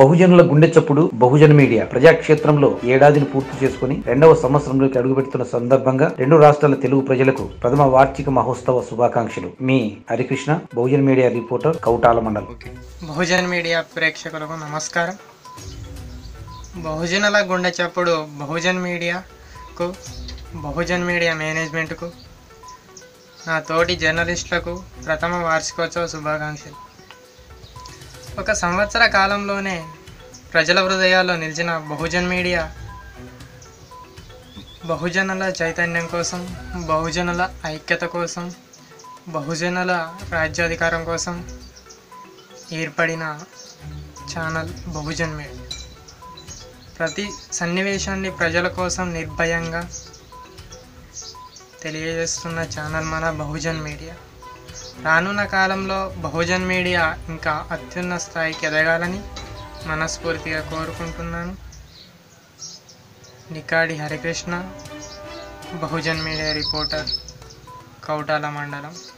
బహుజనుల గుండె చప్పుడు బహుజన మీడియా ప్రజాక్షేత్రంలో ఏడాదిని పూర్తి చేసుకుని రెండవ సంవత్సరంలోకి అడుగుపెడుతున్న సందర్భంగా రెండు రాష్ట్రాల తెలుగు ప్రజలకు ప్రథమ వార్షిక మహోత్సవ శుభాకాంక్షలు మీ హరికృష్ణ బహుజన మీడియా రిపోర్టర్ కౌటాల మండలం బహుజన్ మీడియా ప్రేక్షకులకు నమస్కారం బహుజనుల గుండె చప్పుడు బహుజన్ మీడియాకు బహుజన్ మీడియా మేనేజ్మెంట్కు నా తోటి జర్నలిస్టులకు ప్రథమ వార్షికోత్సవ శుభాకాంక్షలు ఒక సంవత్సర కాలంలోనే ప్రజల హృదయాల్లో నిలిచిన బహుజన్ మీడియా బహుజనుల చైతన్యం కోసం బహుజనుల ఐక్యత కోసం బహుజనుల రాజ్యాధికారం కోసం ఏర్పడిన ఛానల్ బహుజన్ మీడియా ప్రతి సన్నివేశాన్ని ప్రజల కోసం నిర్భయంగా తెలియజేస్తున్న ఛానల్ మన బహుజన్ మీడియా రానున్న కాలంలో బహుజన్ మీడియా ఇంకా అత్యున్న స్థాయికి ఎదగాలని మనస్ఫూర్తిగా కోరుకుంటున్నాను నికాడి హరికృష్ణ బహుజన్ మీడియా రిపోర్టర్ కౌటాల మండలం